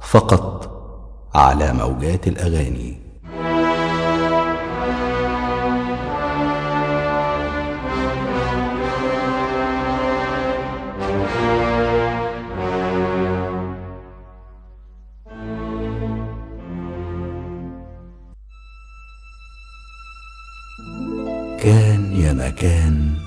فقط على موجات الاغاني كان يا مكان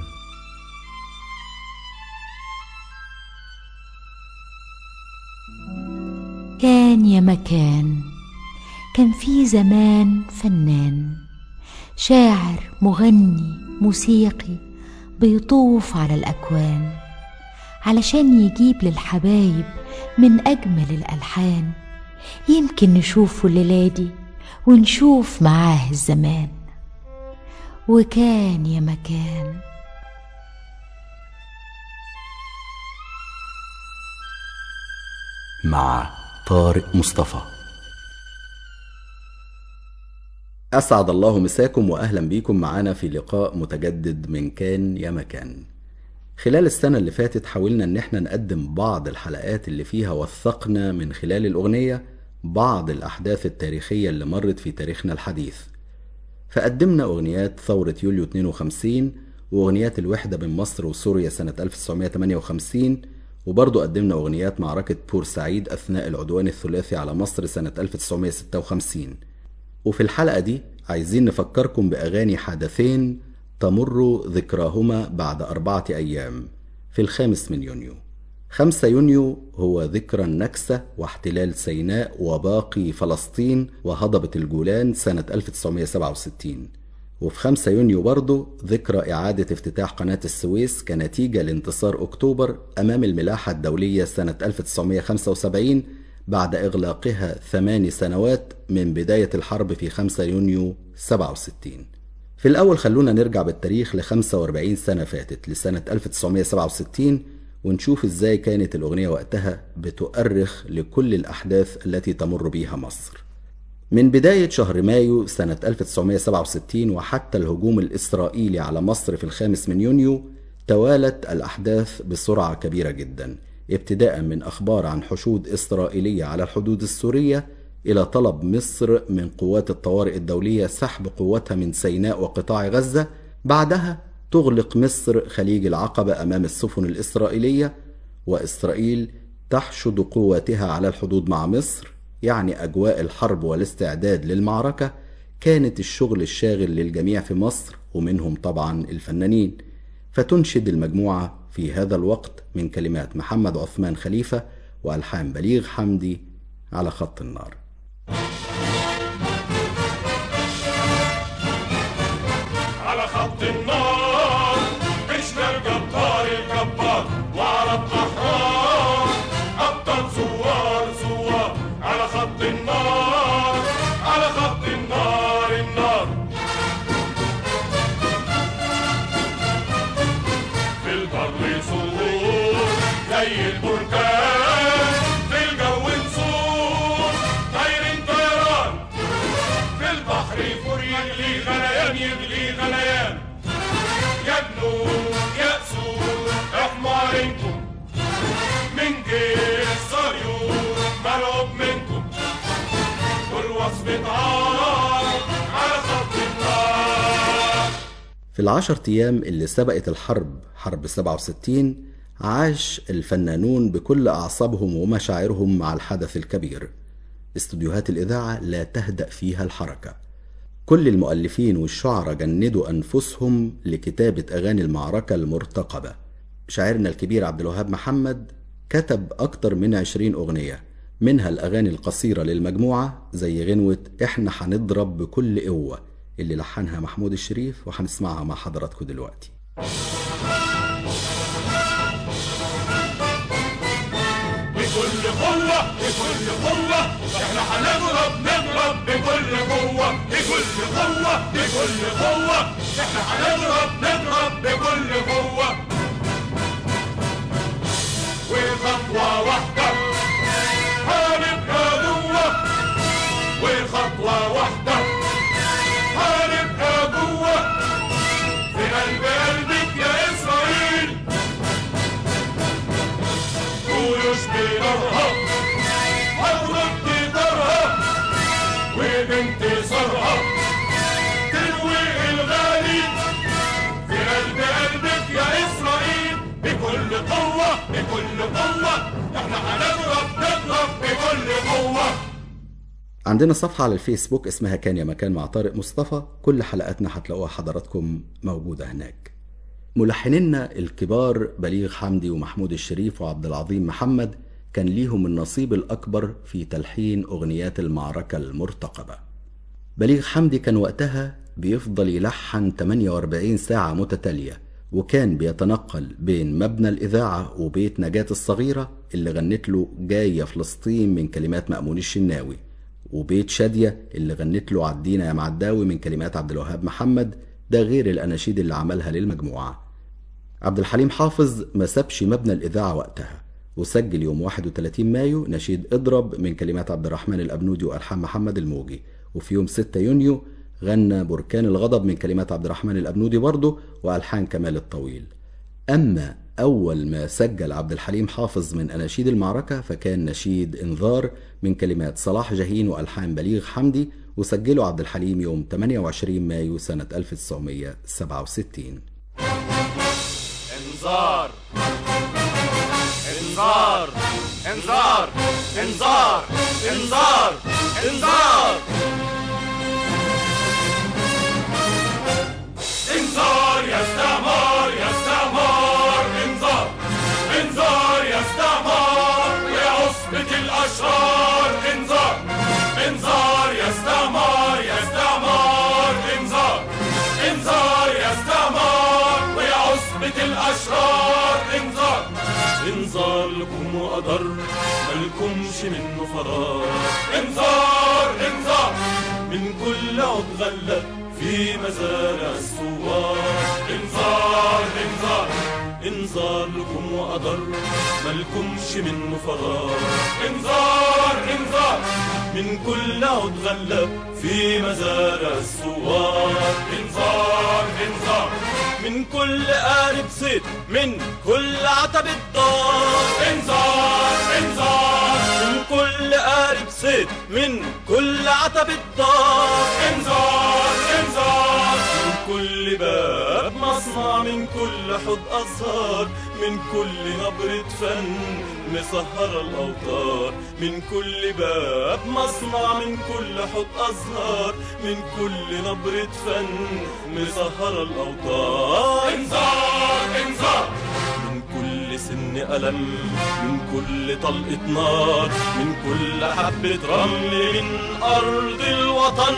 كان يا مكان كان في زمان فنان شاعر مغني موسيقي بيطوف على الأكوان علشان يجيب للحبايب من أجمل الألحان يمكن نشوفه الليلة دي ونشوف معاه الزمان وكان يا مكان مع طارق مصطفى أسعد الله مساكم وأهلا بيكم معانا في لقاء متجدد من كان يا مكان خلال السنة اللي فاتت حاولنا إن احنا نقدم بعض الحلقات اللي فيها وثقنا من خلال الأغنية بعض الأحداث التاريخية اللي مرت في تاريخنا الحديث فقدمنا أغنيات ثورة يوليو 52 وأغنيات الوحدة بين مصر وسوريا سنة 1958 وبرضه قدمنا أغنيات معركة بورسعيد أثناء العدوان الثلاثي على مصر سنة 1956 وفي الحلقة دي عايزين نفكركم بأغاني حدثين تمر ذكراهما بعد أربعة أيام في الخامس من يونيو خمسة يونيو هو ذكرى النكسة واحتلال سيناء وباقي فلسطين وهضبة الجولان سنة 1967 وفي 5 يونيو برضه ذكرى إعادة افتتاح قناة السويس كنتيجة لانتصار أكتوبر أمام الملاحة الدولية سنة 1975 بعد إغلاقها ثماني سنوات من بداية الحرب في 5 يونيو 67 في الأول خلونا نرجع بالتاريخ ل 45 سنة فاتت لسنة 1967 ونشوف ازاي كانت الأغنية وقتها بتؤرخ لكل الأحداث التي تمر بيها مصر من بداية شهر مايو سنة 1967 وحتى الهجوم الإسرائيلي على مصر في الخامس من يونيو توالت الأحداث بسرعة كبيرة جدا ابتداء من أخبار عن حشود إسرائيلية على الحدود السورية إلى طلب مصر من قوات الطوارئ الدولية سحب قوتها من سيناء وقطاع غزة بعدها تغلق مصر خليج العقبة أمام السفن الإسرائيلية وإسرائيل تحشد قواتها على الحدود مع مصر يعني أجواء الحرب والاستعداد للمعركة كانت الشغل الشاغل للجميع في مصر ومنهم طبعا الفنانين فتنشد المجموعة في هذا الوقت من كلمات محمد عثمان خليفة وألحان بليغ حمدي على خط النار على خط النار عشنا الجبار الجبار وعرب أحرار أبطال ثوار ثوار على خط النار على خط النار النار في البر صور زي البركان في الجو نسور طايرين طيران في البحر فور يغلي غليان يغلي غليان يا جنود يا اسود احمرنكم من جيش صهيون مرعوب منكم والوصف عار على خط النار في العشر أيام اللي سبقت الحرب حرب 67 عاش الفنانون بكل أعصابهم ومشاعرهم مع الحدث الكبير استوديوهات الإذاعة لا تهدأ فيها الحركة كل المؤلفين والشعراء جندوا أنفسهم لكتابة أغاني المعركة المرتقبة شاعرنا الكبير عبد الوهاب محمد كتب أكتر من عشرين أغنية منها الأغاني القصيرة للمجموعة زي غنوة إحنا هنضرب بكل قوة اللي لحنها محمود الشريف وهنسمعها مع حضراتكم دلوقتي بكل قوة بكل قوة احنا هنضرب نضرب بكل قوة بكل قوة بكل قوة احنا هنضرب نضرب بكل قوة وخطوة واحدة هنبقى جوه وخطوة واحدة هنبقى جوه في قلب قلبك يا إسرائيل جيوش بنارها هضرب عندنا صفحة على الفيسبوك اسمها كان يا مكان مع طارق مصطفى كل حلقاتنا هتلاقوها حضراتكم موجودة هناك ملحنينا الكبار بليغ حمدي ومحمود الشريف وعبد العظيم محمد كان ليهم النصيب الأكبر في تلحين أغنيات المعركة المرتقبة بليغ حمدي كان وقتها بيفضل يلحن 48 ساعة متتالية وكان بيتنقل بين مبنى الإذاعة وبيت نجاة الصغيرة اللي غنت له جاية فلسطين من كلمات مأمون الشناوي وبيت شادية اللي غنت له عدينا يا معداوي من كلمات عبد الوهاب محمد ده غير الأناشيد اللي عملها للمجموعة عبد الحليم حافظ ما سابش مبنى الإذاعة وقتها وسجل يوم 31 مايو نشيد اضرب من كلمات عبد الرحمن الأبنودي وألحان محمد الموجي وفي يوم 6 يونيو غنى بركان الغضب من كلمات عبد الرحمن الأبنودي برضه وألحان كمال الطويل أما أول ما سجل عبد الحليم حافظ من أناشيد المعركة فكان نشيد إنذار من كلمات صلاح جاهين وألحان بليغ حمدي وسجله عبد الحليم يوم 28 مايو سنة 1967 انذار انذار انذار انذار انذار انذار انذار يا استعمار يا استعمار انذار انذار يا استعمار ويا عصبة الاشرار انذار انذار يا استعمار يا استعمار انذار انذار يا استعمار ويا عصبة الاشرار انذار انذار لكم وقدر مالكمش منه فرار انذار انذار من كل عود غلة في مزارع الثوار انذار انذار انذار لكم وقدر مالكمش منه فرار انذار انذار من كل عود غلة في مزارع الثوار انذار انذار من كل قارب صيد من كل عتب الدار انذار انذار من كل قارب صيد من كل عتب الدار انذار انذار من كل باب مصنع من كل حوض أزهار من كل نبرة فن مسهرة الأوتار من كل باب مصنع من كل حوض أزهار من كل نبرة فن مسهرة الأوتار انذار انذار من كل سن ألم من كل طلقة نار من كل حبة رمل من أرض الوطن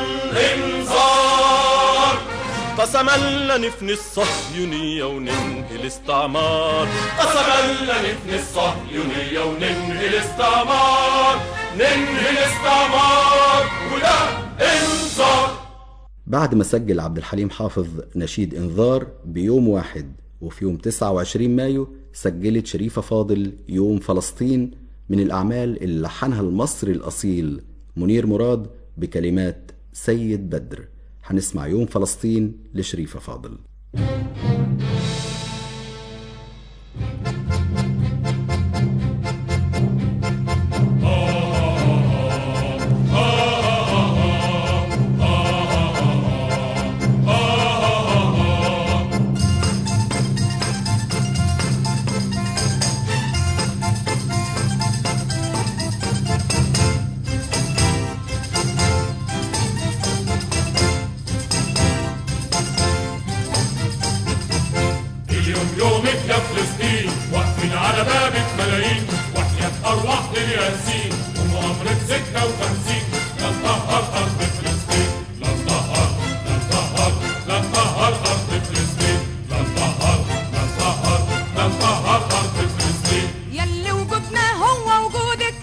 انذار قسما لنفني الصهيونية وننهي الاستعمار قسما لنفني الصهيونية وننهي الاستعمار ننهي الاستعمار ولا انذار بعد ما سجل عبد الحليم حافظ نشيد إنذار بيوم واحد وفي يوم 29 مايو سجلت شريفة فاضل يوم فلسطين من الأعمال اللي لحنها المصري الأصيل منير مراد بكلمات سيد بدر هنسمع يوم فلسطين لشريفة فاضل اليوم يومك يا فلسطين واقفين على بابك ملايين وحياة أرواح الياسين ومؤامرة 56 لن تنهار أرض فلسطين لن تنهار لن تنهار لن تنهار أرض فلسطين لن تنهار لن تنهار لن تنهار أرض فلسطين يلي وجودنا هو وجودك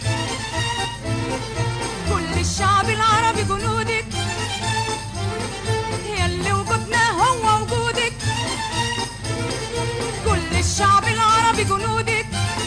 كل الشعب العربي جنودك يلي وجودنا هو وجودك كل الشعب العربي جنودك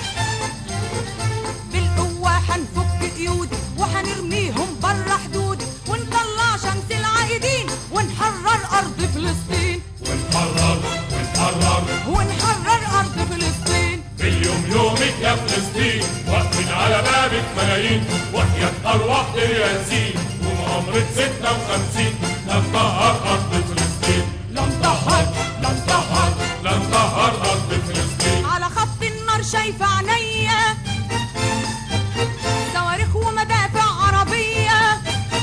بالقوة هنفك قيود وهنرميهم برا حدود ونطلع شمس العائدين ونحرر أرض فلسطين ونحرر ونحرر ونحرر أرض فلسطين اليوم يومك يا فلسطين واقفين على بابك ملايين وحياة أرواح الياسين ومؤامرة 56 لن تنهار أرض فلسطين لن تنهار لن تنهار لن تنهار أرض فلسطين على خط النار شايفة عينيا صواريخ ومدافع عربية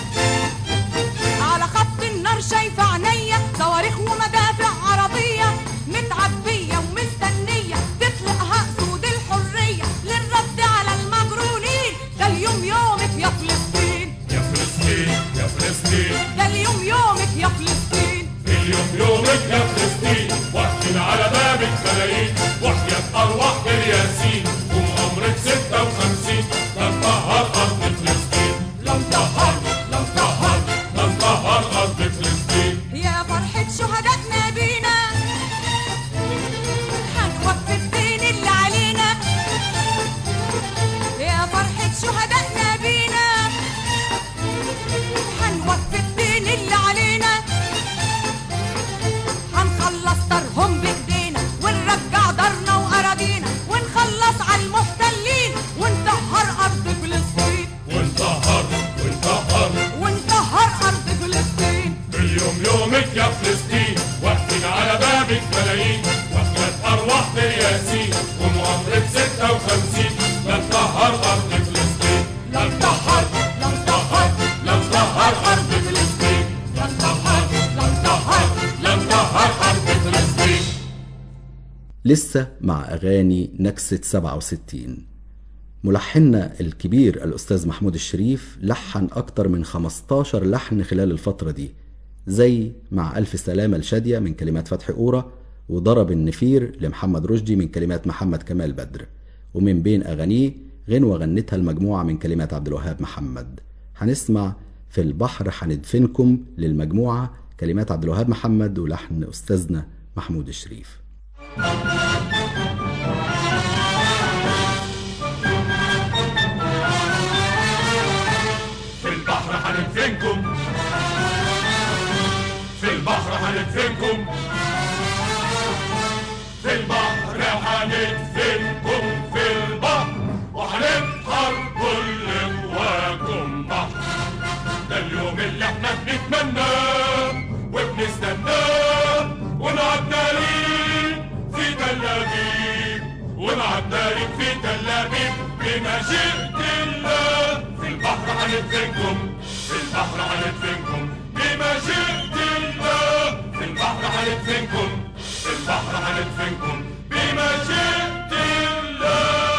لسه مع أغاني نكسة 67 ملحننا الكبير الأستاذ محمود الشريف لحن أكتر من 15 لحن خلال الفترة دي زي مع ألف سلامة لشادية من كلمات فتحي قورة وضرب النفير لمحمد رشدي من كلمات محمد كمال بدر ومن بين أغانيه غنوة غنتها المجموعة من كلمات عبد الوهاب محمد هنسمع في البحر هندفنكم للمجموعة كلمات عبد الوهاب محمد ولحن أستاذنا محمود الشريف في البحر هندفنكم في البحر هندفنكم في البحر هندفنكم في البحر وهنبحر كل قواكم بحر ده اليوم اللي احنا بنتمناه وبنستناه ونقعد نارين في تل ابيب ونقعد نارين في تل ابيب بمشيئة الله في البحر هندفنكم في البحر هندفنكم بمشيئة الله في البحر هندفنكم في البحر هندفنكم بمشيئة الله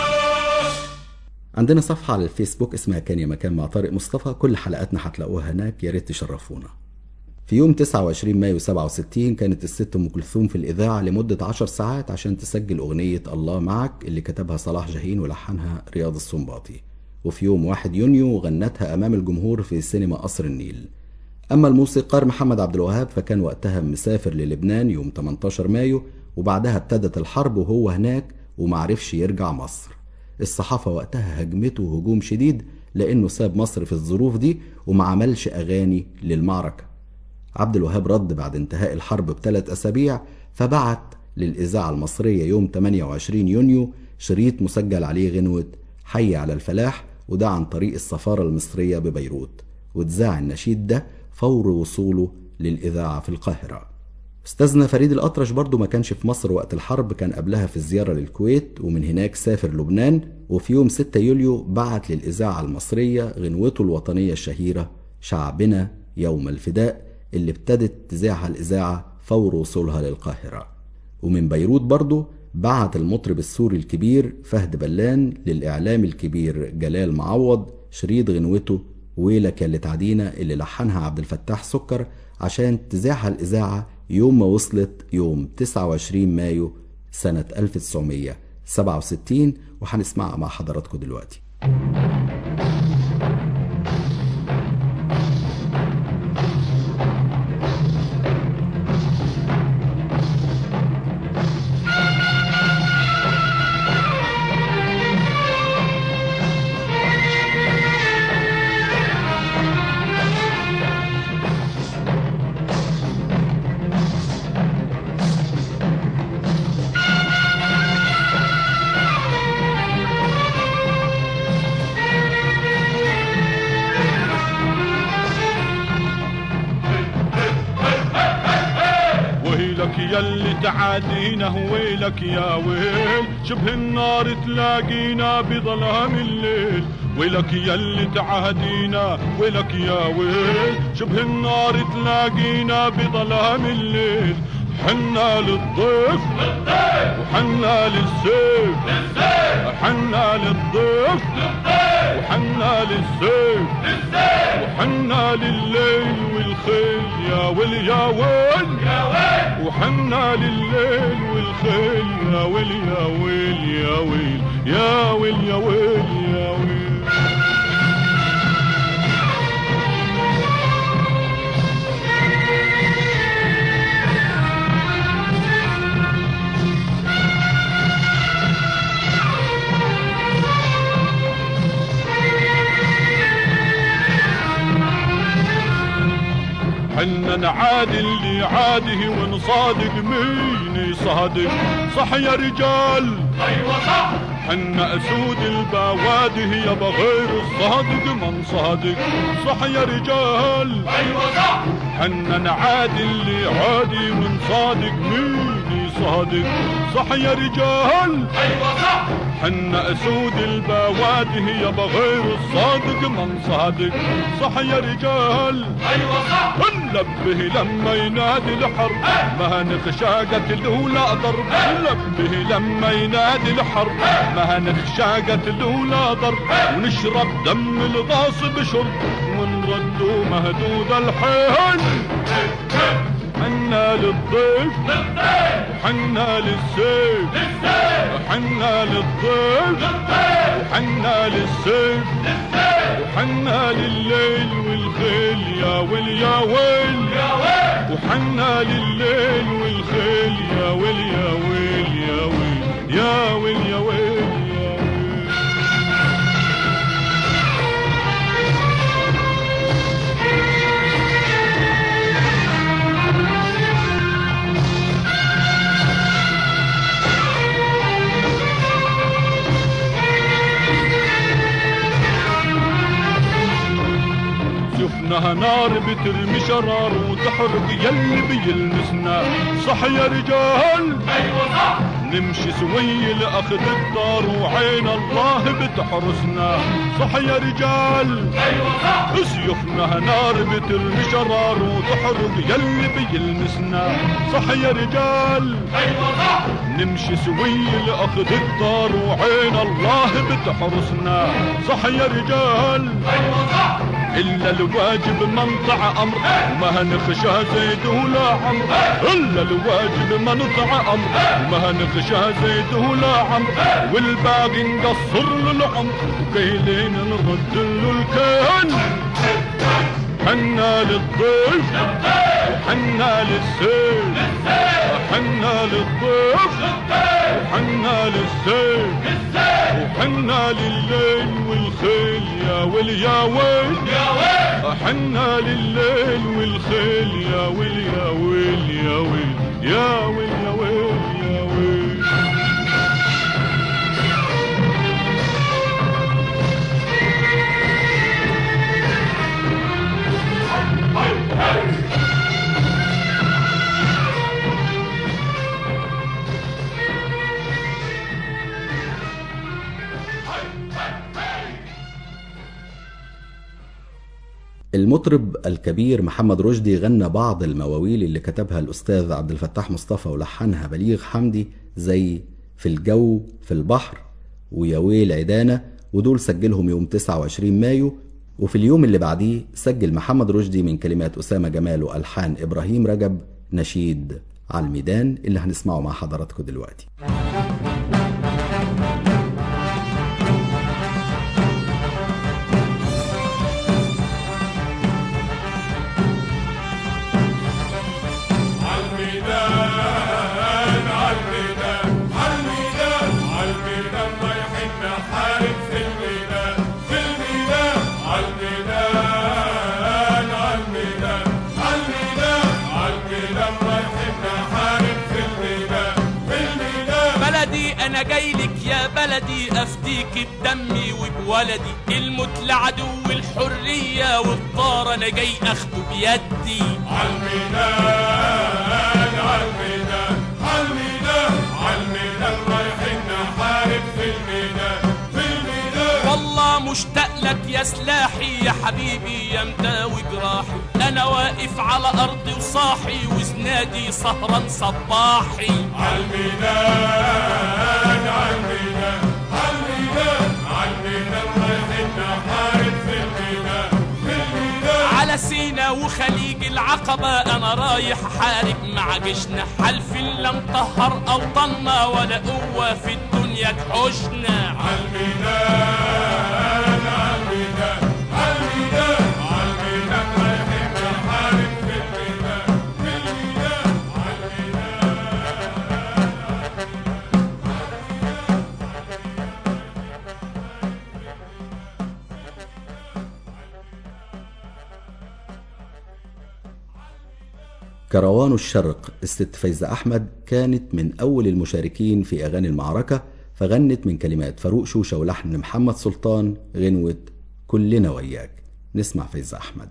عندنا صفحة على الفيسبوك اسمها كان يا مكان مع طارق مصطفى كل حلقاتنا هتلاقوها هناك يا ريت تشرفونا في يوم 29 مايو 67 كانت الست ام كلثوم في الاذاعه لمده 10 ساعات عشان تسجل اغنيه الله معك اللي كتبها صلاح جاهين ولحنها رياض السنباطي وفي يوم 1 يونيو غنتها امام الجمهور في سينما قصر النيل اما الموسيقار محمد عبد الوهاب فكان وقتها مسافر للبنان يوم 18 مايو وبعدها ابتدت الحرب وهو هناك ومعرفش يرجع مصر الصحافة وقتها هجمته هجوم شديد لأنه ساب مصر في الظروف دي وما عملش أغاني للمعركة عبد الوهاب رد بعد انتهاء الحرب بثلاث أسابيع فبعت للإذاعة المصرية يوم 28 يونيو شريط مسجل عليه غنوة حي على الفلاح وده عن طريق السفارة المصرية ببيروت واتذاع النشيد ده فور وصوله للإذاعة في القاهرة استاذنا فريد الأطرش برضو ما كانش في مصر وقت الحرب كان قبلها في الزيارة للكويت ومن هناك سافر لبنان وفي يوم 6 يوليو بعت للإذاعة المصرية غنوته الوطنية الشهيرة شعبنا يوم الفداء اللي ابتدت تذاعها الإذاعة فور وصولها للقاهرة ومن بيروت برضو بعت المطرب السوري الكبير فهد بلان للإعلام الكبير جلال معوض شريط غنوته ويلك يا اللي تعدينا اللي لحنها عبد الفتاح سكر عشان تذاعها الإذاعة يوم ما وصلت يوم 29 مايو سنة 1967 وهنسمعها مع حضراتكم دلوقتي ويلك يلي تعادينا ويلك يا ويل شبه النار تلاقينا بظلام الليل ويلك يلي تعادينا ويلك يا ويل شبه النار تلاقينا بظلام الليل حنا للضيف وحنا للسيف حنا للضيف وحنا للسيف وحنا لليل والخيل يا ويل يا ويل وحنا لليل والخيل يا ويل يا ويل يا ويل يا ويل يا ويل يا ويل حنا نعادي اللي عاده ونصادق مين يصادق صح يا رجال ايوه صح حنا اسود البوادي يابا غير الصادق من صادق صح يا رجال ايوه صح حنا نعادي اللي عادي من صادق مين صادق صح يا رجال ايوه صح حنا اسود البوادي يابا غير الصادق من صادق صح يا رجال ايوه صح نلبه لما ينادي الحرب ما نخشى قتل ولا ضرب نلبه لما ينادي الحرب ما نخشى قتل ولا ضرب ونشرب دم الغاصب شرب ونرد مهدود الحين حنا للضيف وحنا للسيف وحنا للضيف وحنا للسيف وحنا لليل والخيل يا ويل يا ويل وحنا لليل والخيل يا ويل يا ويل يا ويل يا ويل يا ويل يا ويل شفناها نار بترمي شرار وتحرق يلي بيلمسنا صح يا رجال ايوه صح نمشي سوي لاخذ الدار وعين الله بتحرسنا صح يا رجال ايوه صح سيوفنا نار بترمي شرار وتحرق يلي بيلمسنا صح يا رجال ايوه صح نمشي سوي لاخذ الدار وعين الله بتحرسنا صح يا رجال ايوه صح الا الواجب منطع امر وما نخشى زيد ولا عمر الا الواجب منطع امر وما نخشى زيد ولا عمر والباقي نقصر للعمر وكيلين نرد له الكيان حنا للضيف وحنا للسيف حنا للضيف وحنا للسيف وحنا لليل والخيل يا ويل يا ويل يا ويل حنا لليل والخيل يا ويل يا ويل يا ويل يا ويل يا ويل يا ويل المطرب الكبير محمد رشدي غنى بعض المواويل اللي كتبها الأستاذ عبد الفتاح مصطفى ولحنها بليغ حمدي زي في الجو في البحر ويا ويل عدانة ودول سجلهم يوم 29 مايو وفي اليوم اللي بعديه سجل محمد رشدي من كلمات أسامة جمال وألحان إبراهيم رجب نشيد على الميدان اللي هنسمعه مع حضراتكم دلوقتي عالميدان عالميدان عالميدان عالميدان رايحين نحارب في الميدان في الميدان عالميدان عالميدان عالميدان عالميدان رايحين نحارب في الميدان في الميدان بلدي انا جايلك يا بلدي افديك بدمي وبولدي الموت لعدو الحرية والطار انا جاي اخده بيدي عالميدان عالميدان عالميدان عالميدان رايحين نحارب في الميدان في الميدان والله مشتاق لك يا سلاحي يا حبيبي يا مداوي جراحي انا واقف على ارضي وصاحي وزنادي سهران صباحي عالميدان عالميدان عالميدان عالميدان رايحين نحارب في الميدان في الميدان على سينا وخليج العقبة أنا رايح أحارب مع جيشنا حلف لم طهر أوطاننا ولا قوة في الدنيا تحوشنا عالميدان عالميدان عالميدان عالميدان رايحين نحارب في الميدان في الميدان كروان الشرق الست فايزة أحمد كانت من أول المشاركين في أغاني المعركة فغنت من كلمات فاروق شوشة ولحن محمد سلطان غنوة كلنا وياك نسمع فايزة أحمد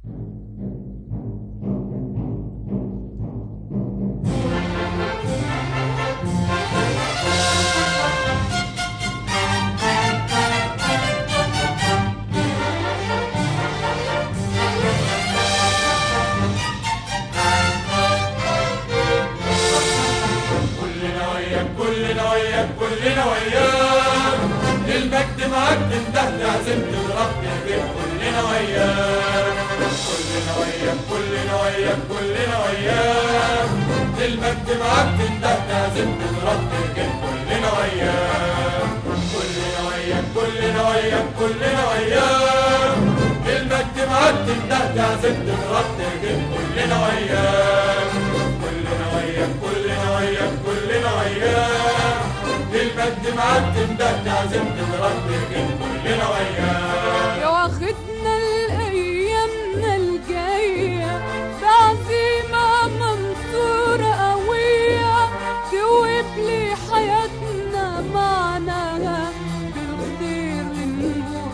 كلنا وياك كلنا وياك كلنا وياك المجد معاك تنده لازم تضرب تهجم كلنا وياك كلنا وياك كلنا وياك كلنا وياك المجد معاك تنده لازم تضرب تهجم كلنا وياك كلنا وياك كلنا وياك كلنا وياك المجد معاك تنده لازم تضرب تهجم كلنا وياك كلنا وياك كلنا وياك كلنا وياك المجد معاك تنده لازم تضرب تهجم كلنا وياك يا واخدنا الايامنا الجايه بعزيمه منصوره قويه توب لي حياتنا معناها بالخير للنور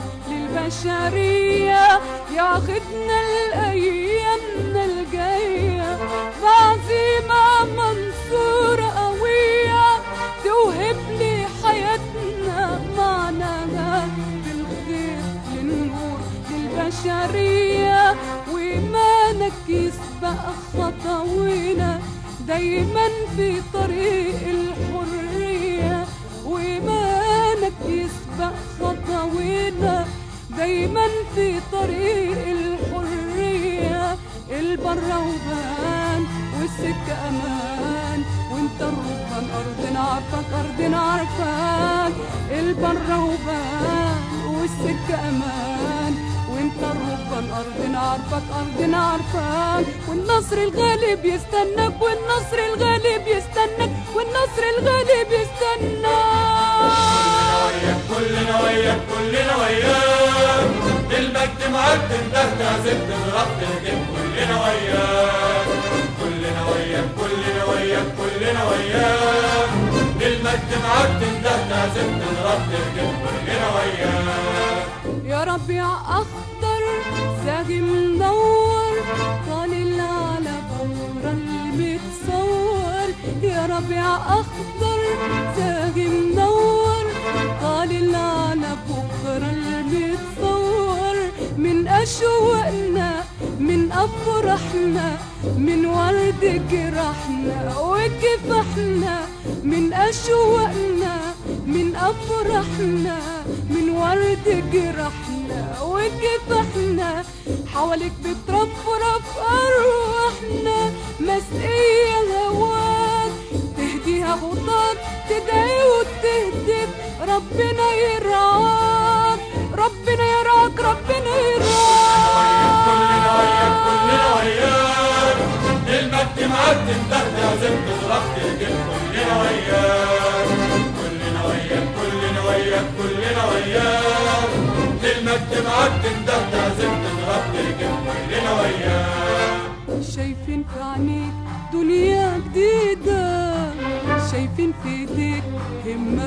للبشريه يا واخدنا الايامنا الجايه بعزيمه منصوره قويه توهب لي حياتنا معناها بالخير للنور للبشرية وإيمانك يسبق خطوينا دايما في طريق الحرية وإيمانك يسبق خطوينا دايما في طريق الحرية البر وبان والسكة أمان وانت الرهبان أرضنا عارفك أرضنا عارفاك البر وبان والسكة أمان وانت الرهبان أرضنا عارفك أرضنا عارفاك والنصر الغالب يستناك والنصر الغالب يستناك والنصر الغالب يستناك كلنا وياك كلنا وياك المجد معاك تنده تعزم تضرب تهجم كلنا وياك كلنا وياك كلنا وياك كلنا وياك المجد معاك تنده تعزم تضرب تهجم كلنا وياك يا ربيع أخضر زاهي منور طالع على بورا المتصور يا ربيع أخضر زاهي منور طالع على بكرة المتصور من أشواقنا من أفراحنا من ورد جراحنا وكفاحنا من أشواقنا من أفراحنا من ورد جراحنا وكفاحنا حواليك بترفرف أرواحنا مسقية هواك تهديها خطاك تدعي وتهدف ربنا يرعاك ربنا يرعاك ربنا يرعاك كلنا وياك كلنا وياك المجد معاك تنده تعزم تضرب تهجم كلنا وياك كلنا وياك كلنا وياك كلنا وياك المجد معاك تنده تعزم تضرب تهجم كلنا وياك شايفين في عينيك دنيا جديدة شايفين في ايديك همة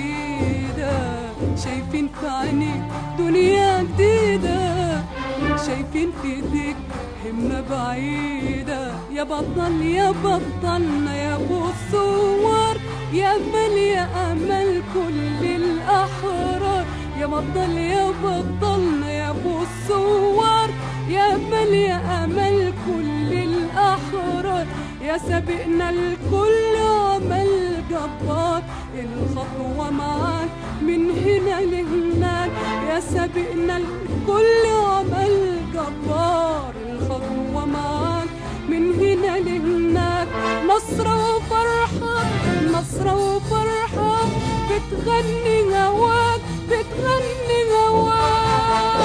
بعيدة شايفين في عينيك دنيا جديدة شايفين في ايديك همة بعيدة يا بطل يا بطلنا يا ابو الثوار يا امل يا امل كل الاحرار يا بطل يا بطلنا يا ابو الثوار يا امل يا امل كل الاحرار يا سابقنا الكل عمل جبار الخطوة معاك من هنا لهناك يا سابقنا الكل عمل جبار الخطوة معاك من هنا لهناك نصرة وفرحة نصرة وفرحة بتغني هواك بتغني هواك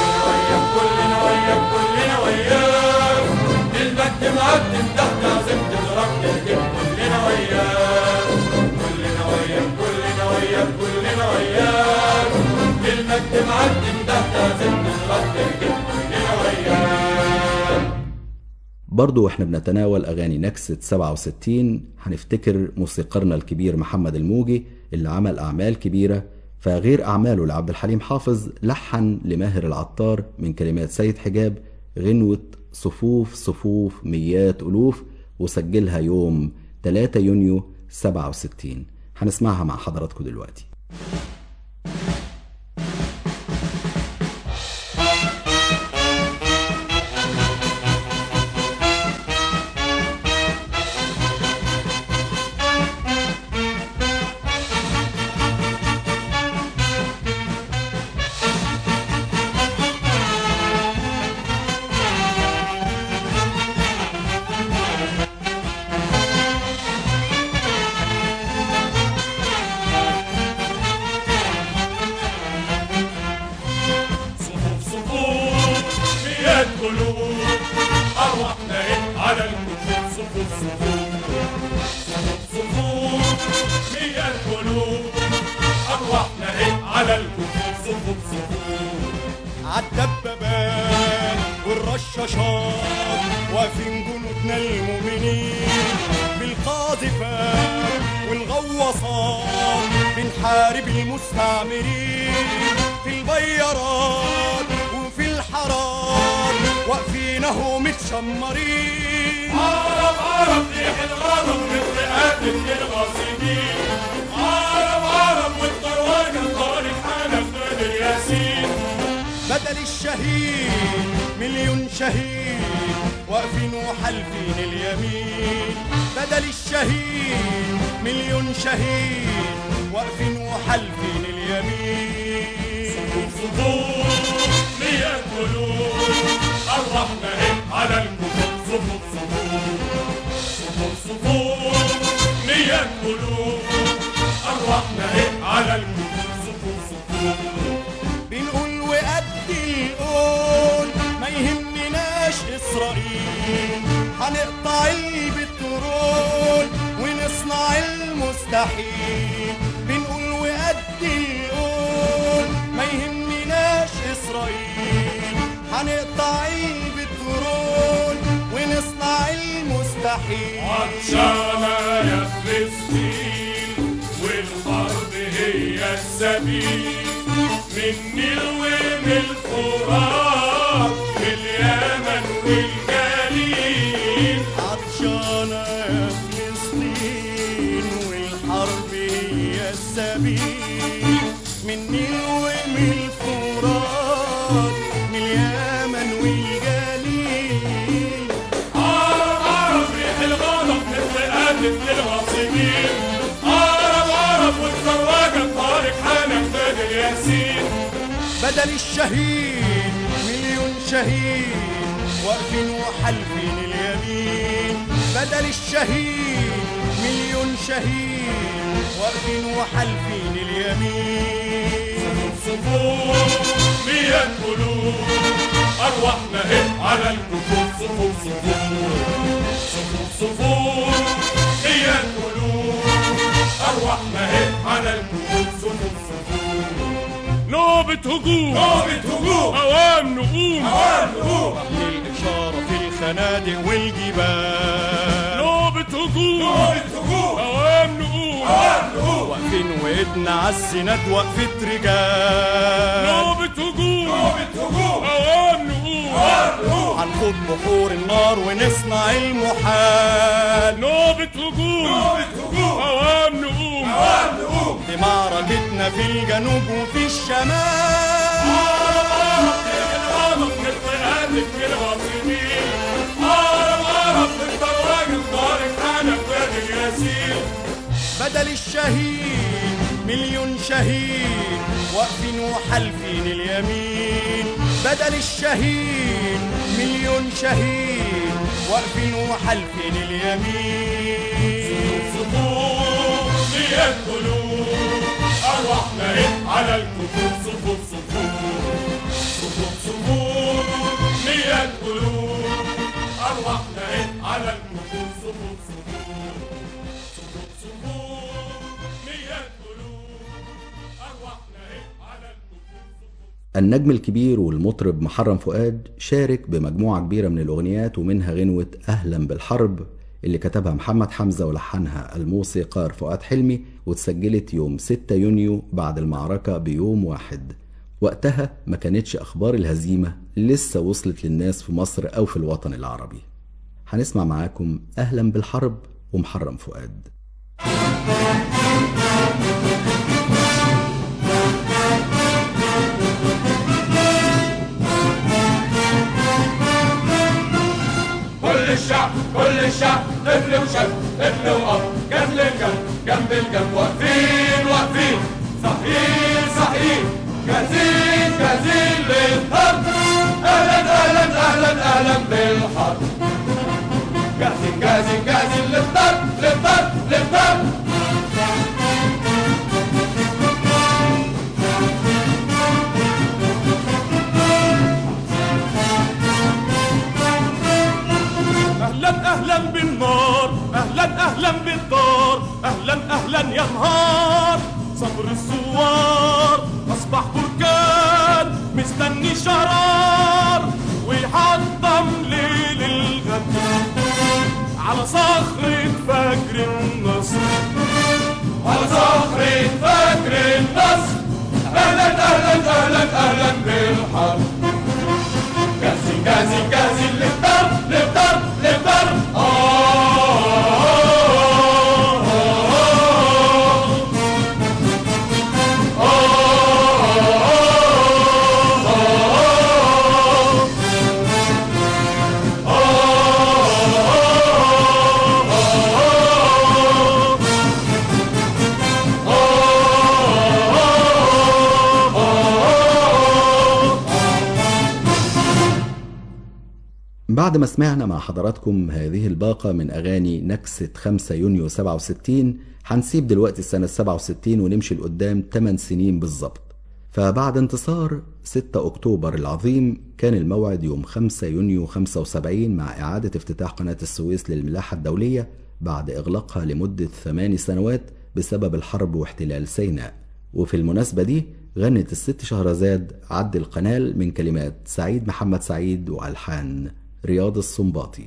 كلنا وياك كلنا وياك المجد معاك تنده تعزم تضرب تهجم كلنا وياك كلنا وياك كلنا وياك كلنا وياك المجد معاك تنده تعزم تضرب تهجم كلنا وياك برضو واحنا بنتناول أغاني نكسة 67 هنفتكر موسيقارنا الكبير محمد الموجي اللي عمل أعمال كبيرة فغير أعماله لعبد الحليم حافظ لحن لماهر العطار من كلمات سيد حجاب غنوة صفوف صفوف ميات ألوف وسجلها يوم 3 يونيو 67 هنسمعها مع حضراتكم دلوقتي صفوف صفوف ميات قلوب أرواحنا إيه على الكفوف صفوف صفوف صفوف صفوف ميات قلوب أرواحنا إيه على الكفوف صفوف صفوف عالدبابات والرشاشات واقفين جنودنا المؤمنين بالقاذفات والغواصات بنحارب المستعمرين في البيارات وفي الحارات واقفين اهو متشمرين عرب عرب ريح الغضب من رئات الغاصبين عرب عرب والطرواجة طارق حنف نادر ياسين بدل الشهيد مليون شهيد واقفين وحالفين اليمين بدل الشهيد مليون شهيد واقفين وحالفين اليمين صفوف مياه قلوب أرواحنا إيه على الكفوف صفوف صفوف صفوف صفوف مياه قلوب أرواحنا إيه على الكفوف صفوف صفوف بنقول وقد القول ما يهمناش اسرائيل هنقطع البترول ونصنع المستحيل بنقول وقد القول ما يهمناش اسرائيل هنقطع البترول ونصنع المستحيل عطشانة يا فلسطين والحرب هي السبيل من النيل ومن الفرات من اليمن والجليل عطشانة يا فلسطين والحرب هي السبيل من النيل ومن الفرات من اليمن والجليل عرب عرب ريح الغضب مثل قاتل الغاصبين عرب عرب والزواجة طارق حنف نادر ياسين بدل الشهيد مليون شهيد واقفين وحالفين اليمين بدل الشهيد مليون شهيد واقفين وحالفين اليمين صفوف مياه قلوب أرواحنا هي على الكفوف صفوف صفوف صفوف صفوف مياه قلوب أرواحنا هي على الكفوف صفوف صفوف نوبة هجوم نوبة هجوم أوام نقوم أوام نقوم للإشارة في الخنادق والجبال نوبة هجوم نوبة هجوم أوام نقوم أوام نقوم واقفين وايدنا عالسناد وقفة رجال نوبة هجوم نوبة هجوم أوام نقوم أوام نقوم هنخوض بحور النار ونصنع المحال نوبة هجوم نوبة هجوم أوام نقوم أوام نقوم دي معركتنا في الجنوب وفي الشمال الغضب نتقاتل في الغاصبين عرب عرب بالطواجن طارق حنف نادر ياسين بدل الشهيد مليون شهيد واقفين وحالفين اليمين بدل الشهيد مليون شهيد واقفين وحالفين اليمين صفوف مياه قلوب أرواحنا إيه على الكفوف صفوف صفوف صفوف صفوف مياه قلوب أرواحنا إيه على الكفوف صفوف صفوف صفوف صفوف مياه قلوب أرواحنا إيه على الكفوف صفوف النجم الكبير والمطرب محرم فؤاد شارك بمجموعة كبيرة من الأغنيات ومنها غنوة أهلا بالحرب اللي كتبها محمد حمزة ولحنها الموسيقار فؤاد حلمي واتسجلت يوم 6 يونيو بعد المعركة بيوم واحد وقتها ما كانتش أخبار الهزيمة لسه وصلت للناس في مصر أو في الوطن العربي هنسمع معاكم أهلا بالحرب ومحرم فؤاد كل الشعب كل الشعب طفل وشاب طفل واب جنب الجنب جنب الجنب واقفين واقفين صحيين صحيين جاهزين جاهزين للحرب اهلا اهلا اهلا اهلا بالحرب جاهزين جاهزين جاهزين للضرب للضرب للضرب اهلا اهلا بالنار اهلا اهلا بالدار اهلا اهلا يا نهار صبر الثوار اصبح بركان مستني شرار ويحطم ليل الغد على صخرة فجر النصر على صخرة فجر النصر اهلا اهلا اهلا اهلا بالحرب جاهزين جاهزين جاهزين للضرب للضرب للضرب آه بعد ما سمعنا مع حضراتكم هذه الباقة من أغاني نكسة 5 يونيو 67 هنسيب دلوقتي السنة 67 ونمشي لقدام 8 سنين بالظبط فبعد انتصار 6 أكتوبر العظيم كان الموعد يوم 5 يونيو 75 مع إعادة افتتاح قناة السويس للملاحة الدولية بعد إغلاقها لمدة 8 سنوات بسبب الحرب واحتلال سيناء وفي المناسبة دي غنت الست شهرزاد عد القنال من كلمات سعيد محمد سعيد وألحان رياض السنباطي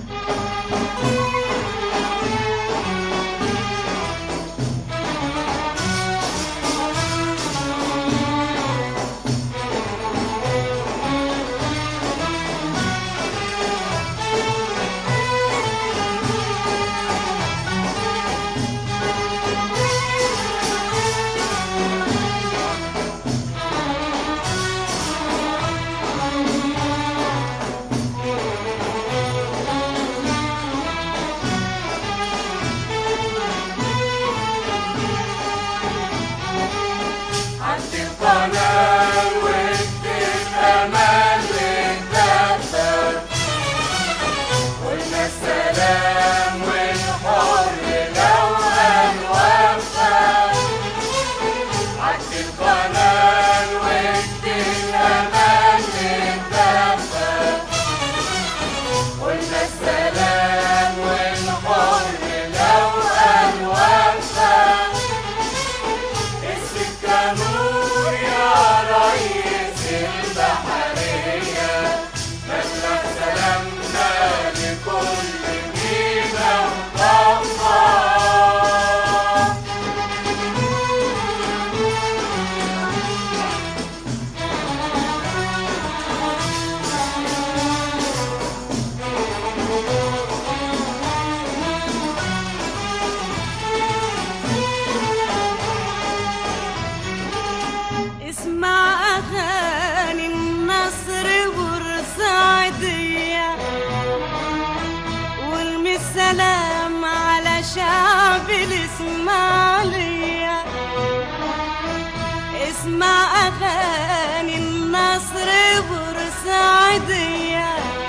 عند القناة واديت أمان للدفتر قلنا السلام والحر لو هنوفر عند القناة واديت أمان للدفتر قلنا السلام والحر لو هنوفر السكة نور يا ريس البحرية بلغ سلامنا لكل مينا وطمع اسمع أغاني النصر بورسعيدية وارمي السلام على شعب الإسماعيلية اسمع أغاني النصر بورسعيدية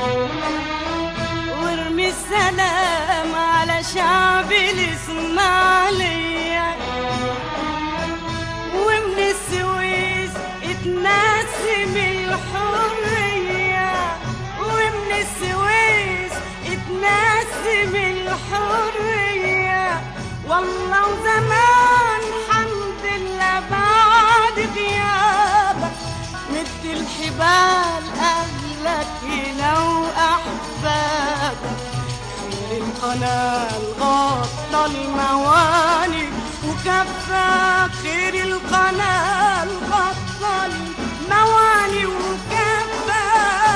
وارمي السلام على شعب الإسماعيلية ومن السويس اتنسم الحرية ومن السويس اتنسم الحرية والله وزمان حمد لله بعد غيابك مد بال أهلك هنا وأحبابك خير القناة الغطى المواني وكفى خير القناة الغطى المواني وكفى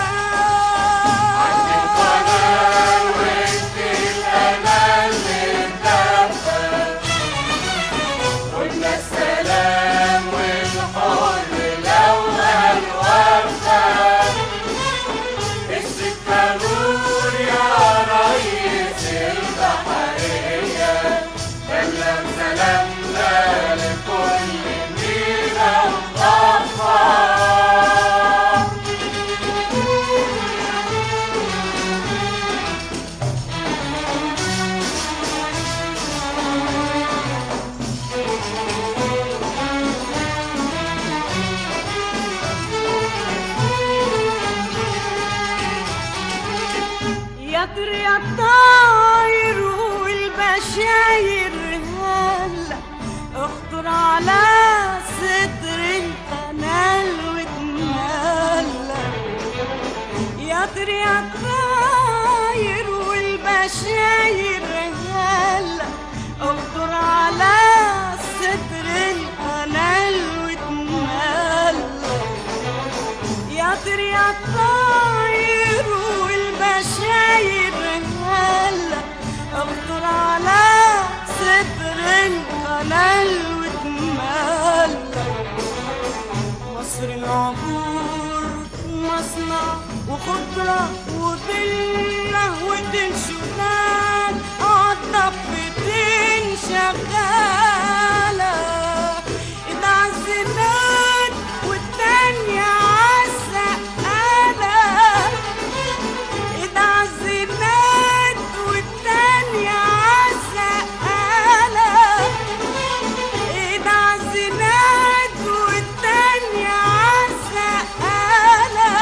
يطر يا الطاير والبشاير هلا اخطر على صدر القنال وتملى يطر يا الطاير والبشاير هلا اخطر على صدر القنال وتملى يا طير يا طاير والبشاير هلا اخطر على صدر القنال وتملى مصر العبور مصنع وخضرة وفيلا وتنشدان عالضفتين شغالة إذا عالزناد والتانية عالسقالة إذا عالزناد والتانية عالسقالة إذا عالزناد والتانية عالسقالة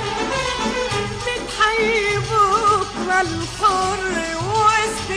تتحيي بكرة الحر وسط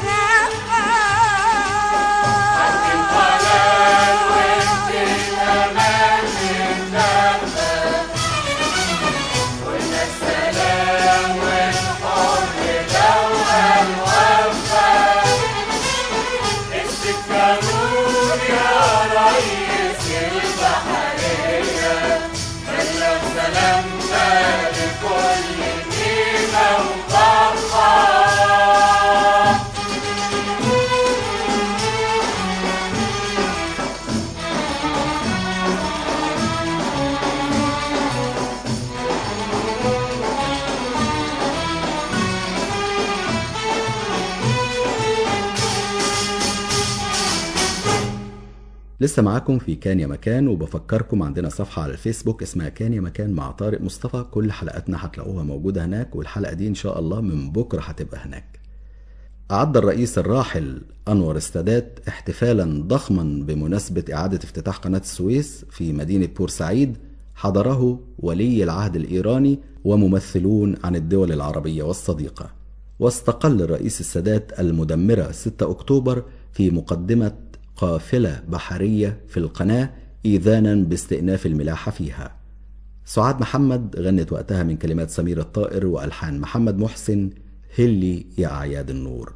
لسه معاكم في كان يا مكان وبفكركم عندنا صفحة على الفيسبوك اسمها كان يا مكان مع طارق مصطفى كل حلقاتنا هتلاقوها موجودة هناك والحلقة دي إن شاء الله من بكرة هتبقى هناك أعد الرئيس الراحل أنور السادات احتفالا ضخما بمناسبة إعادة افتتاح قناة السويس في مدينة بورسعيد حضره ولي العهد الإيراني وممثلون عن الدول العربية والصديقة واستقل الرئيس السادات المدمرة 6 أكتوبر في مقدمة قافلة بحرية في القناة إيذانا باستئناف الملاحة فيها سعاد محمد غنت وقتها من كلمات سمير الطائر وألحان محمد محسن هلي يا أعياد النور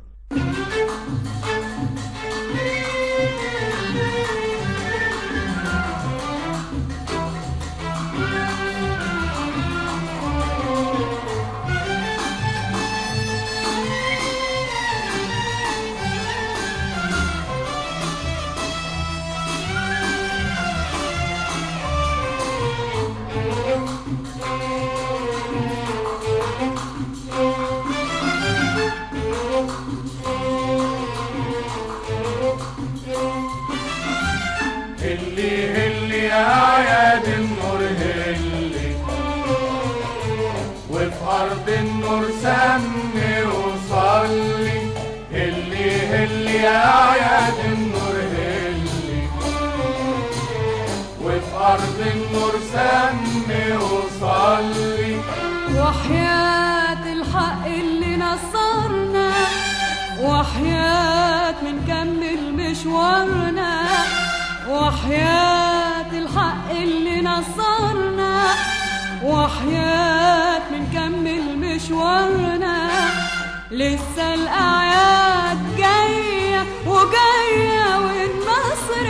هلي هلي يا اعياد النور هلي وفي ارض النور سمي وصلي هلي هلي يا اعياد النور هلي وفي ارض النور سمي وصلي وحياة الحق اللي نصرنا وحياة منكمل مشوارنا وحياة الحق اللي نصرنا وحياة بنكمل مشوارنا لسه الأعياد جاية وجاية والنصر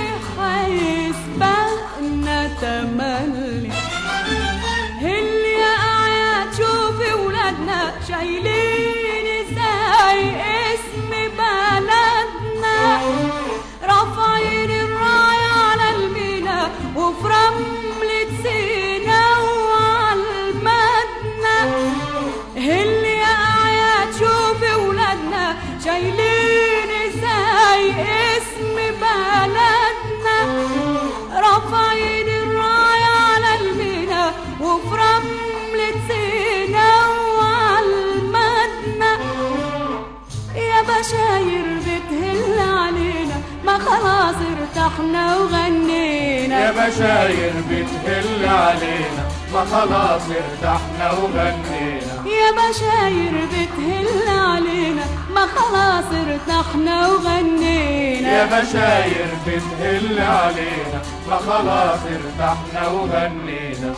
هيسبقنا تملي اللي يا أعياد شوفي ولادنا شايلين ازاي اسم بلدنا رافعين الراية على المينا وفي رملة سينا وعلى المدنة اللي يا أعياد شوفي ولادنا شايلين ازاي اسم بلدنا رافعين الراية على المينا وفي رملة سينا وعلى المدنة يا بشاير بتهل علينا ما خلاص ارتحنا وغنينا يا بشاير بتهل علينا ما خلاص ارتحنا وغنينا يا بشاير بتهل علينا ما خلاص ارتحنا وغنينا يا بشاير بتهل علينا ما خلاص ارتحنا وغنينا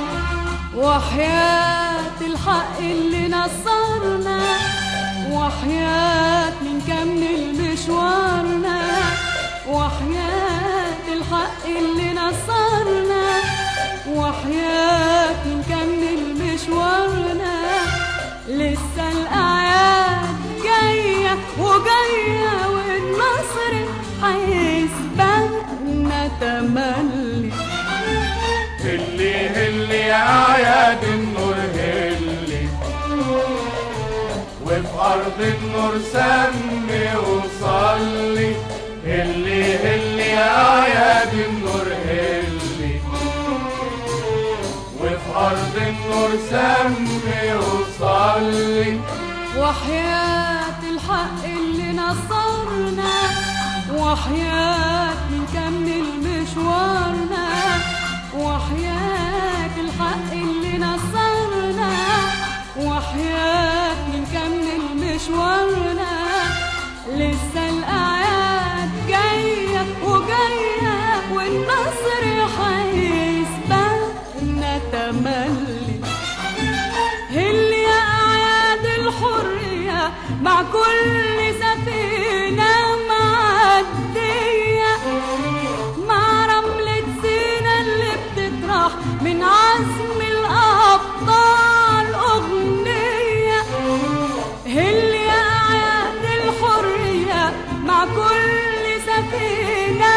وحياة الحق اللي نصرنا وحياة نكمل مشوارنا وحياة الحق اللي نصرنا وحياة نكمل مشوارنا لسه الأعياد جاية وجاية والنصر هيسبقنا تملي هلي هلي يا أعياد النور هلي وفي أرض النور سمي وصلي هلي هلي يا أعياد النور هلي وفي أرض النور سمي وصلي وحياة الحق اللي نصرنا وحياة نكمل مشوارنا وحياة الحق اللي نصرنا وحياة نكمل مشوارنا لسه الأعياد جاية وجاية والنصر هيسبقنا تملي اللي يا أعياد الحرية مع كل سفينة معدية مع رملة سينا اللي بتطرح من عزم الأبطال أغنية اللي يا أعياد الحرية مع كل سفينة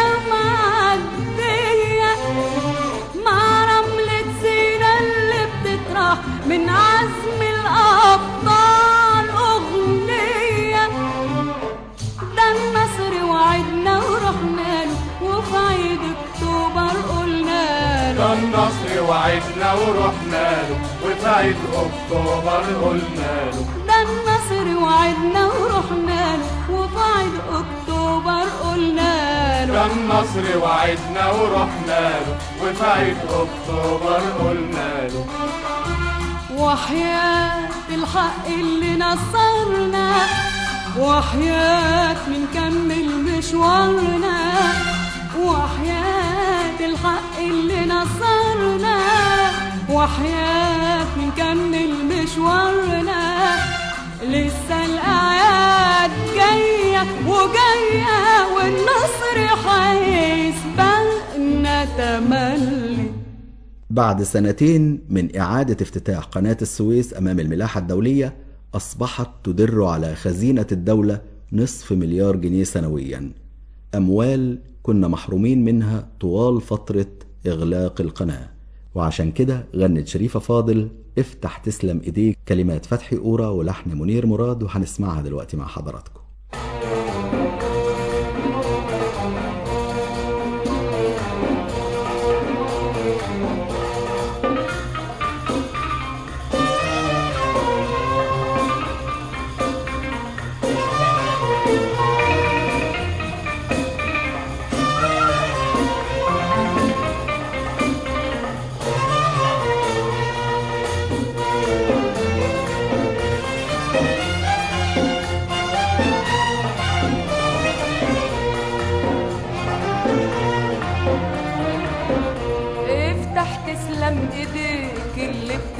معدية مع رملة سينا اللي بتطرح من عزم الأبطال أغنية ده النصر وعدنا ورحنا له وفي عيد أكتوبر قلنا له ده النصر وعدنا ورحنا له وفي عيد أكتوبر قلنا له ده النصر وعدنا ورحنا له وفي عيد أكتوبر قلنا ده له النصر وعدنا ورحنا له وفي عيد أكتوبر قلنا له وحياة الحق اللي نصرنا وحياة بنكمل مشوارنا وحياة الحق اللي نصرنا وحياة بنكمل مشوارنا لسه الأعياد جاية وجاية والنصر هيسبقنا تملي بعد سنتين من إعادة افتتاح قناة السويس أمام الملاحة الدولية أصبحت تدر على خزينة الدولة نصف مليار جنيه سنويا أموال كنا محرومين منها طوال فترة إغلاق القناة وعشان كده غنت شريفة فاضل افتح تسلم ايديك كلمات فتحي أورا ولحن منير مراد وهنسمعها دلوقتي مع حضراتكم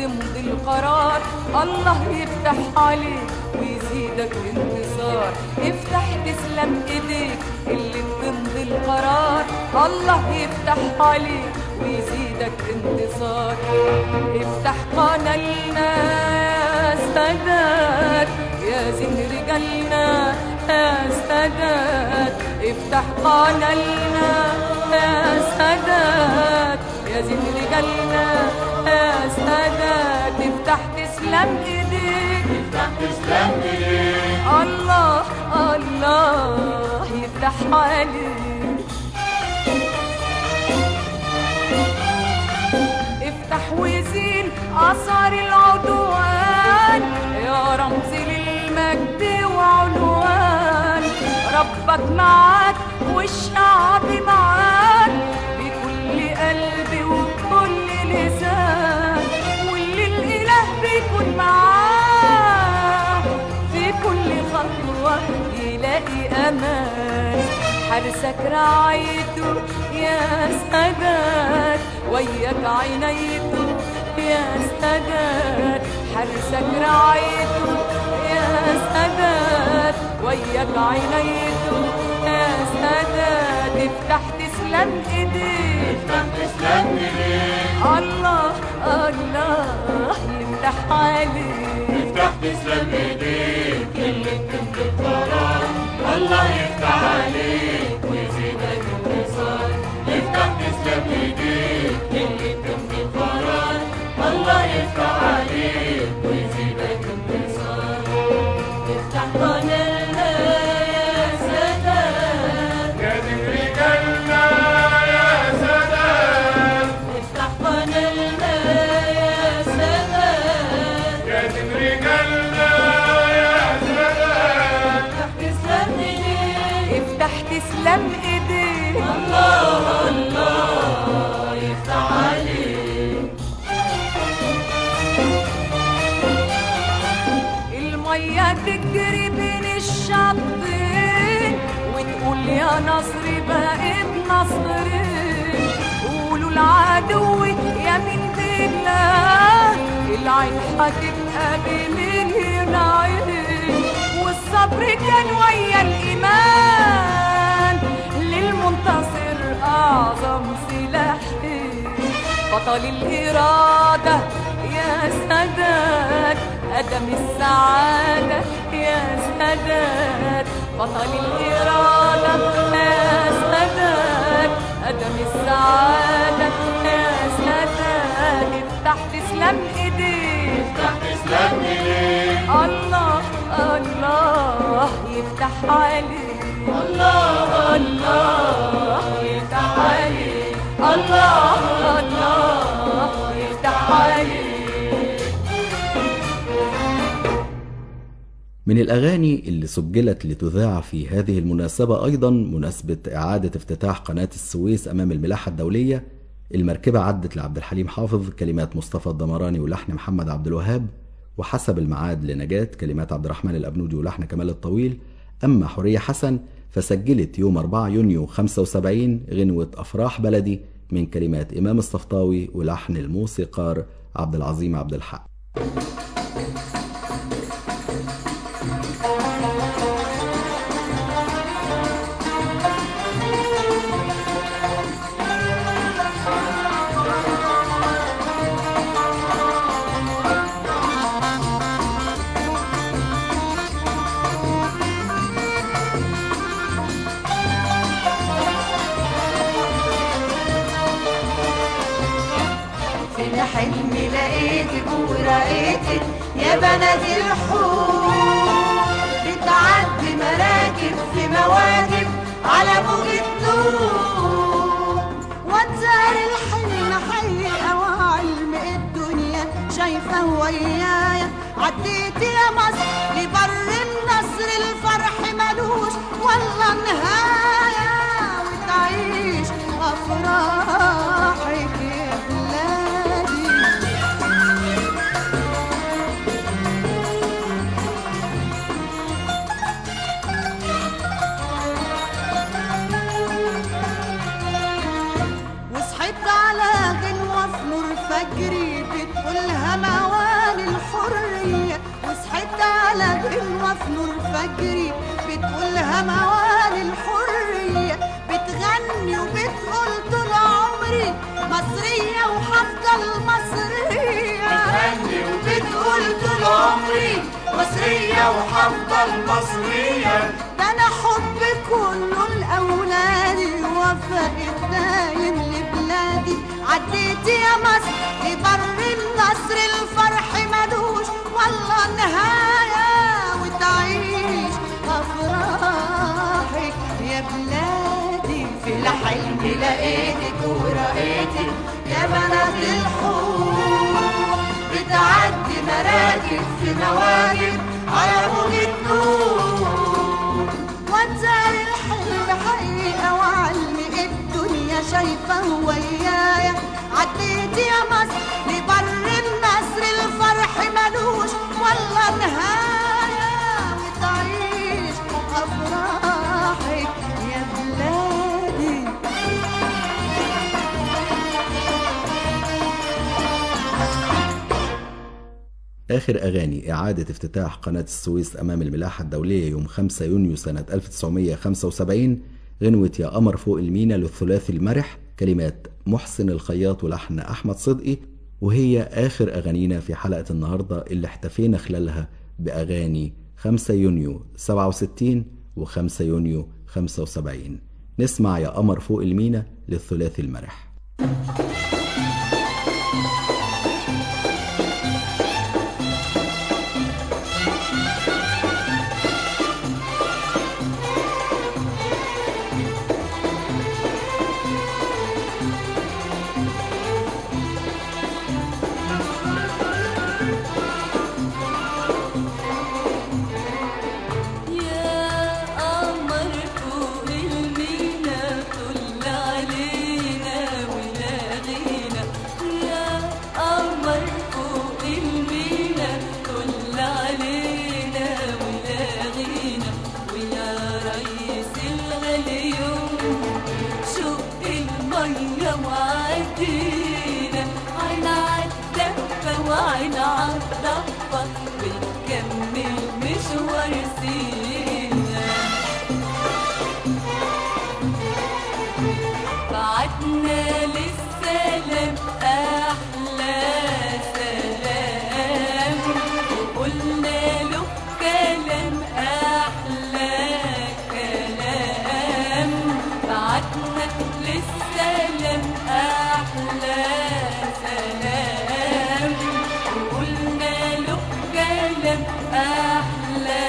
تمضي القرار الله يفتح عليك ويزيدك انتصار افتح تسلم ايديك اللي بتمضي القرار الله يفتح عليك ويزيدك انتصار افتح قنالنا يا سادات يا زين رجالنا يا سادات افتح قنالنا يا سادات يا زين رجالنا يا سادات افتح تسلم ايديك افتح تسلم ايديك الله الله يفتح عليك افتح وزين اثار العدوان يا رمز للمجد وعنوان ربك معاك والشعب معاك بكل قلب وكل لسان واللي الاله بيكون معاه في كل خطوة يلاقي أمان حارسك رعايته يا سادات وياك عنايته يا سادات حارسك رعايته يا سادات وياك عنايته يا سادات افتح تسلم ايديك افتح تسلم ايديك الله الله يفتح عليك افتح تسلم ايديك اللي بتمضي القرار الله يفتح عليك ويزيدك انتصار افتح تسلم ايديك اللي بتمضي القرار الله يفتح عليك ويزيدك انتصار افتح قنالنا يا سادات يا دين رجالنا يا سادات افتح قنالنا يا سادات يا دين رجالنا يا سادات افتح تسلم ايديك افتح تسلم ايديك الله الله يفتح عليك المية تجري بين الشطين وتقول يا نصري بقيت نصرين قولوا العدو يمين بالله العين هتبقى بمليون عين والصبر كان ويا الإيمان للمنتصر أعظم سلاحين بطل الإرادة يا سادات قدم السعادة يا سادات بطل الإرادة يا سادات قدم السعادة يا سادات افتح تسلم ايديك افتح تسلم ايديك الله الله يفتح عليك الله الله يفتح عليك الله الله يفتح عليك من الأغاني اللي سجلت لتذاع في هذه المناسبة أيضا مناسبة إعادة افتتاح قناة السويس أمام الملاحة الدولية المركبة عدت لعبد الحليم حافظ كلمات مصطفى الدمراني ولحن محمد عبد الوهاب وحسب الميعاد لنجاة كلمات عبد الرحمن الأبنودي ولحن كمال الطويل أما حورية حسن فسجلت يوم 4 يونيو 75 غنوة أفراح بلدي من كلمات إمام الصفطاوي ولحن الموسيقار عبد العظيم عبد الحق في حلمي لقيتك ورأيتك يا بنات الحور بتعدي مراكب في مواكب على موج النور واتزار الحلم حقيقة وعلم الدنيا شايفة ويايا عديت يا مصر لبر النصر الفرح ملوش والله نهاية وتعيش أفراحك يا بلادي وصحيت على غنوة في نور فجري بتقولها نور فجري بتقولها موالي الحرية بتغني وبتقول طول عمري مصرية وهفضل مصرية بتغني وبتقول طول عمري مصرية وهفضل مصرية ده انا حب كله لاولادي وفاء الدايم لبلادي عديت يا مصر لبر النصر الفرح ملوش والله نهايه وتعيش افراحك يا بلادي في الحلم لقيتك ورأيتك يا بنات الحور بتعدي مراكب في مواكب على موجة نور واتزال الحلم حقيقة وعلم الدنيا شايفة ويايا عديت يا مصر لبر النصر الفرح ملوش والله نهاية وتعيش أفراحك يا بلادي آخر أغاني إعادة افتتاح قناة السويس أمام الملاحة الدولية يوم 5 يونيو سنة 1975 غنوة يا قمر فوق المينا للثلاثي المرح كلمات محسن الخياط ولحن أحمد صدقي وهي آخر أغانينا في حلقة النهاردة اللي احتفينا خلالها بأغاني 5 يونيو 67 و5 يونيو 75 نسمع يا قمر فوق المينا للثلاثي المرح يا قمر فوق المينا طل علينا ولاغينا يا قمر فوق المينا طل علينا ولاغينا ويا ريس الغليون شق المية وعدينا عين عالدفة وعين عالضفة بنكمل مشوار سينا بعتنا للسلام أحلى سلام وقلنا له كلام أحلى كلام بعتنا للسلام أحلى سلام وقلنا له كلام أحلى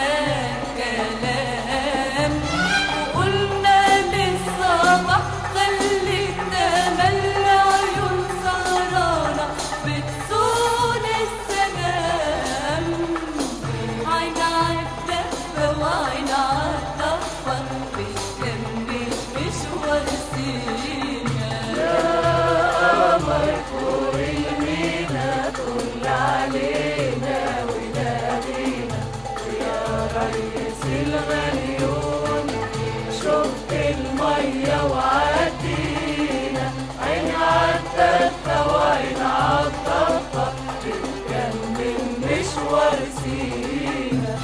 كلام وقلنا للصباح خلينا مل عيون سهرانة بتصون السلام عين عالدفة وعين عالضفة بتكمل مشوار سينا يا قمر فوق المينا طل علينا ونادينا ويا ريس الغليون شفت المية وعدينا عين عالدفة وعين عالضفة بتكمل مشوار سينا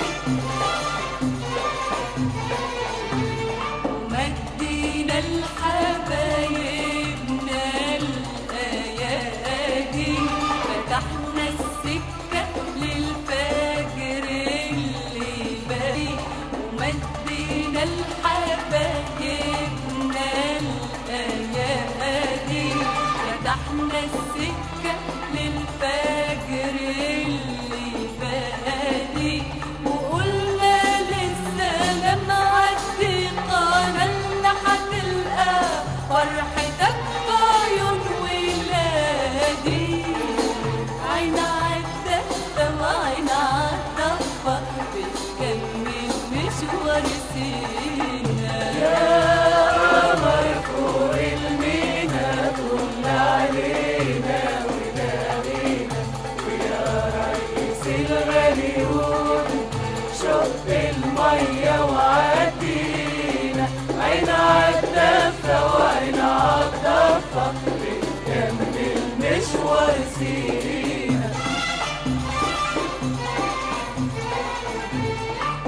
ومدينا لحبايبنا الأيادي فتحنا السكة للفجر اللي بري ومدينا لحبايبنا الأيادي فتحنا السكة للفجر اللي بادي وقلنا للسلام عدي قنالنا هتلقى فرحتك في عيون ولادي عين عالدفة وعين عالضفة بتكمل مشوار سينا يا قمر فوق المينا طل علينا ونادينا ويا ريس الغليون شط المية وعدينا عين عالدفة وعين عالضفة بتكمل مشوار سينا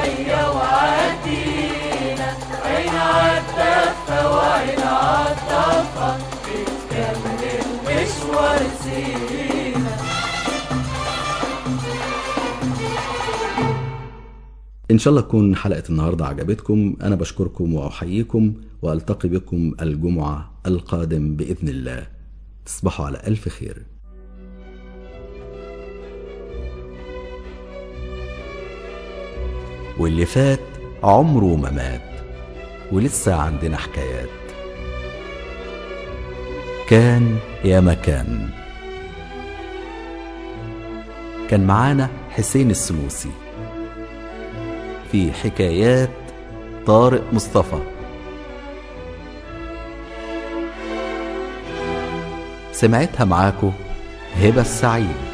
شوية وعدينا عين عالدفة وعين عالطفة بتكمل مشوار سينا إن شاء الله تكون حلقة النهاردة عجبتكم أنا بشكركم وأحييكم وألتقي بكم الجمعة القادم بإذن الله تصبحوا على ألف خير واللي فات عمره ما مات ولسه عندنا حكايات كان يا مكان كان معانا حسين السنوسي في حكايات طارق مصطفى سمعتها معاكو هبة السعيد